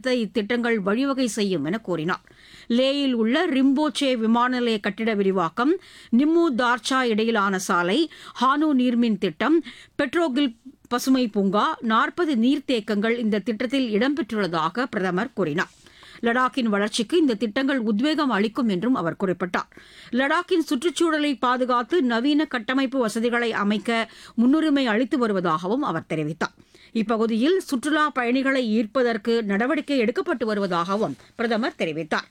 மேம்படுத்த இத்திட்டங்கள் வழிவகை செய்யும் என கூறினார் லேயில் உள்ள ரிம்போச்சே விமான நிலைய கட்டிட விரிவாக்கம் நிம்மு தார்ச்சா இடையிலான சாலை ஹானு நீர்மின் திட்டம் பெட்ரோகில் பசுமை பூங்கா நாற்பது நீர்த்தேக்கங்கள் இந்த திட்டத்தில் இடம்பெற்றுள்ளதாக பிரதமர் கூறினார் லடாக்கின் வளர்ச்சிக்கு இந்த திட்டங்கள் உத்வேகம் அளிக்கும் என்றும் அவர் குறிப்பிட்டார் லடாக்கின் சுற்றுச்சூழலை பாதுகாத்து நவீன கட்டமைப்பு வசதிகளை அமைக்க முன்னுரிமை அளித்து வருவதாகவும் அவர் தெரிவித்தார் இப்பகுதியில் சுற்றுலா பயணிகளை ஈர்ப்பதற்கு நடவடிக்கை எடுக்கப்பட்டு வருவதாகவும் பிரதமர் தெரிவித்தார்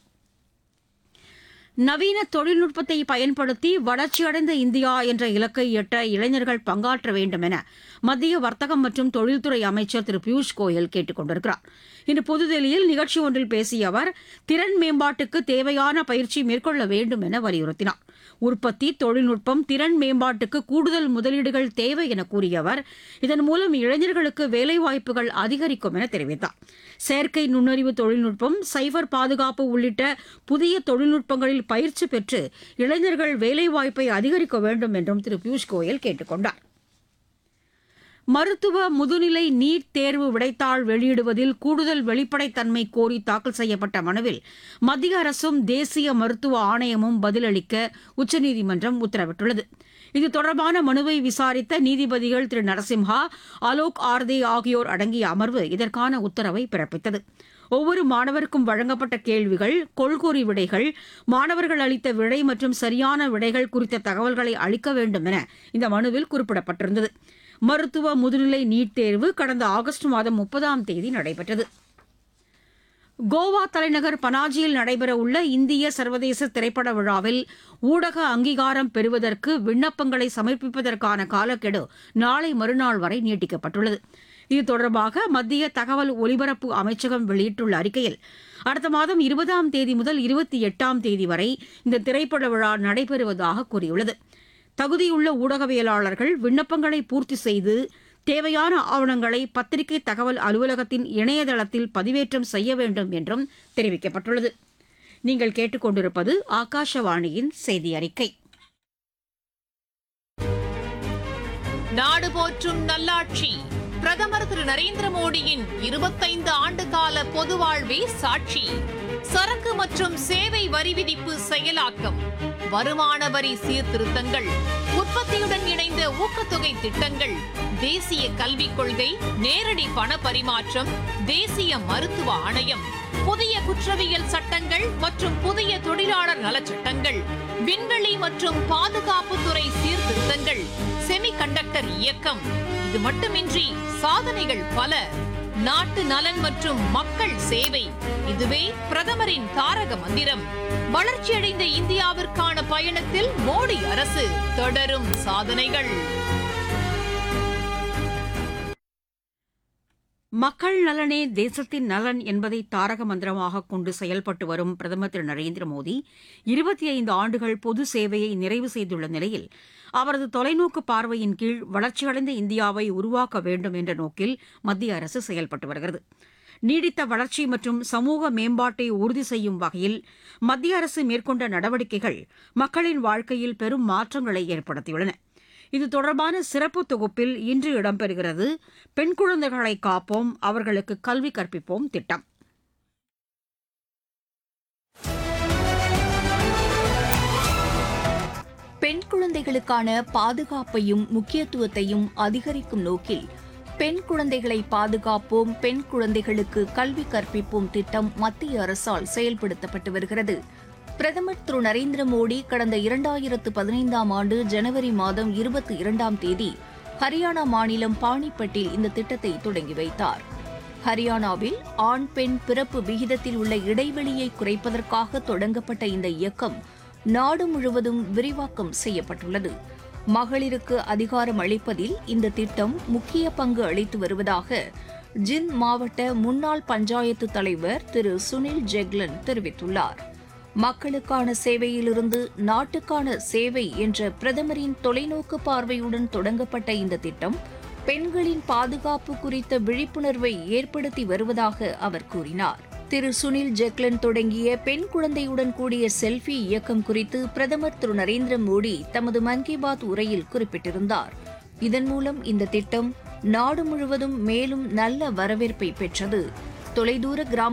நவீன தொழில்நுட்பத்தை பயன்படுத்தி வளர்ச்சியடைந்த இந்தியா என்ற இலக்கை எட்ட இளைஞர்கள் பங்காற்ற வேண்டும் என மத்திய வர்த்தகம் மற்றும் தொழில்துறை அமைச்சர் திரு பியூஷ் கோயல் கேட்டுக் கொண்டிருக்கிறார் இன்று புதுதில்லியில் நிகழ்ச்சி ஒன்றில் பேசிய அவர் திறன் மேம்பாட்டுக்கு தேவையான பயிற்சி மேற்கொள்ள வேண்டும் என வலியுறுத்தினார் உற்பத்தி தொழில்நுட்பம் திறன் மேம்பாட்டுக்கு கூடுதல் முதலீடுகள் தேவை என கூறிய அவர் இதன் மூலம் இளைஞர்களுக்கு வேலைவாய்ப்புகள் அதிகரிக்கும் என தெரிவித்தார் செயற்கை நுண்ணறிவு தொழில்நுட்பம் சைபர் பாதுகாப்பு உள்ளிட்ட புதிய தொழில்நுட்பங்களில் பயிற்சி பெற்று இளைஞர்கள் வேலைவாய்ப்பை அதிகரிக்க வேண்டும் என்றும் திரு பியூஷ் கோயல் கேட்டுக் கொண்டார் மருத்துவ முதுநிலை நீட் தேர்வு விடைத்தாள் வெளியிடுவதில் கூடுதல் வெளிப்படைத்தன்மை கோரி தாக்கல் செய்யப்பட்ட மனுவில் மத்திய அரசும் தேசிய மருத்துவ ஆணையமும் பதிலளிக்க உச்சநீதிமன்றம் உத்தரவிட்டுள்ளது இது தொடர்பான மனுவை விசாரித்த நீதிபதிகள் திரு நரசிம்ஹா அலோக் ஆர்தே ஆகியோர் அடங்கிய அமர்வு இதற்கான உத்தரவை பிறப்பித்தது ஒவ்வொரு மாணவருக்கும் வழங்கப்பட்ட கேள்விகள் கொள்கூறி விடைகள் மாணவர்கள் அளித்த விடை மற்றும் சரியான விடைகள் குறித்த தகவல்களை அளிக்க வேண்டும் என இந்த மனுவில் குறிப்பிடப்பட்டிருந்தது மருத்துவ முதுநிலை நீட் தேர்வு கடந்த ஆகஸ்ட் மாதம் முப்பதாம் தேதி நடைபெற்றது கோவா தலைநகர் பனாஜியில் நடைபெறவுள்ள இந்திய சர்வதேச திரைப்பட விழாவில் ஊடக அங்கீகாரம் பெறுவதற்கு விண்ணப்பங்களை சமர்ப்பிப்பதற்கான காலக்கெடு நாளை மறுநாள் வரை நீட்டிக்கப்பட்டுள்ளது இது தொடர்பாக மத்திய தகவல் ஒலிபரப்பு அமைச்சகம் வெளியிட்டுள்ள அறிக்கையில் அடுத்த மாதம் இருபதாம் தேதி முதல் இருபத்தி எட்டாம் தேதி வரை இந்த திரைப்பட விழா நடைபெறுவதாக கூறியுள்ளது தகுதியுள்ள ஊடகவியலாளர்கள் விண்ணப்பங்களை பூர்த்தி செய்து தேவையான ஆவணங்களை பத்திரிகை தகவல் அலுவலகத்தின் இணையதளத்தில் பதிவேற்றம் செய்ய வேண்டும் என்றும் தெரிவிக்கப்பட்டுள்ளது நீங்கள் கேட்டுக்கொண்டிருப்பது ஆகாஷவாணியின் செய்தி அறிக்கை நாடு போற்றும் நல்லாட்சி பிரதமர் திரு நரேந்திர மோடியின் இருபத்தைந்து ஆண்டு கால பொது வாழ்வே சாட்சி சரக்கு மற்றும் சேவை வரி விதிப்பு செயலாக்கம் வருமான வரி சீர்திருத்தங்கள் உற்பத்தியுடன் இணைந்த ஊக்கத்தொகை திட்டங்கள் தேசிய கல்விக் கொள்கை நேரடி பண பரிமாற்றம் தேசிய மருத்துவ ஆணையம் புதிய குற்றவியல் சட்டங்கள் மற்றும் புதிய தொழிலாளர் நலச்சட்டங்கள் விண்வெளி மற்றும் பாதுகாப்புத்துறை சீர்திருத்தங்கள் செமிகண்டக்டர் இயக்கம் இது மட்டுமின்றி சாதனைகள் பல நாட்டு நலன் மற்றும் மக்கள் சேவை இதுவே பிரதமரின் தாரக மந்திரம் வளர்ச்சியடைந்த இந்தியாவிற்கான பயணத்தில் மோடி அரசு தொடரும் சாதனைகள் மக்கள் நலனே தேசத்தின் நலன் என்பதை தாரக மந்திரமாக கொண்டு செயல்பட்டு வரும் பிரதமர் திரு நரேந்திர மோடி இருபத்தி ஐந்து ஆண்டுகள் பொது சேவையை நிறைவு செய்துள்ள நிலையில் அவரது தொலைநோக்கு பார்வையின் கீழ் வளர்ச்சியடைந்த இந்தியாவை உருவாக்க வேண்டும் என்ற நோக்கில் மத்திய அரசு செயல்பட்டு வருகிறது நீடித்த வளர்ச்சி மற்றும் சமூக மேம்பாட்டை உறுதி செய்யும் வகையில் மத்திய அரசு மேற்கொண்ட நடவடிக்கைகள் மக்களின் வாழ்க்கையில் பெரும் மாற்றங்களை ஏற்படுத்தியுள்ளன இது தொடர்பான சிறப்பு தொகுப்பில் இன்று இடம்பெறுகிறது பெண் குழந்தைகளை காப்போம் அவர்களுக்கு கல்வி கற்பிப்போம் திட்டம் பெண் குழந்தைகளுக்கான பாதுகாப்பையும் முக்கியத்துவத்தையும் அதிகரிக்கும் நோக்கில் பெண் குழந்தைகளை பாதுகாப்போம் பெண் குழந்தைகளுக்கு கல்வி கற்பிப்போம் திட்டம் மத்திய அரசால் செயல்படுத்தப்பட்டு வருகிறது பிரதமர் திரு நரேந்திர மோடி கடந்த இரண்டாயிரத்து பதினைந்தாம் ஆண்டு ஜனவரி மாதம் இருபத்தி இரண்டாம் தேதி ஹரியானா மாநிலம் பாணிப்பட்டில் இந்த திட்டத்தை தொடங்கி வைத்தார் ஹரியானாவில் ஆண் பெண் பிறப்பு விகிதத்தில் உள்ள இடைவெளியை குறைப்பதற்காக தொடங்கப்பட்ட இந்த இயக்கம் நாடு முழுவதும் விரிவாக்கம் செய்யப்பட்டுள்ளது மகளிருக்கு அதிகாரம் அளிப்பதில் இந்த திட்டம் முக்கிய பங்கு அளித்து வருவதாக ஜிந்த் மாவட்ட முன்னாள் பஞ்சாயத்து தலைவர் திரு சுனில் ஜெக்லன் தெரிவித்துள்ளார் மக்களுக்கான சேவையிலிருந்து நாட்டுக்கான சேவை என்ற பிரதமரின் தொலைநோக்கு பார்வையுடன் தொடங்கப்பட்ட இந்த திட்டம் பெண்களின் பாதுகாப்பு குறித்த விழிப்புணர்வை ஏற்படுத்தி வருவதாக அவர் கூறினார் திரு சுனில் ஜெக்லன் தொடங்கிய பெண் குழந்தையுடன் கூடிய செல்ஃபி இயக்கம் குறித்து பிரதமர் திரு நரேந்திர மோடி தமது மன் கி பாத் உரையில் குறிப்பிட்டிருந்தார் இதன் மூலம் இந்த திட்டம் நாடு முழுவதும் மேலும் நல்ல வரவேற்பை பெற்றது தொலைதூர கிராம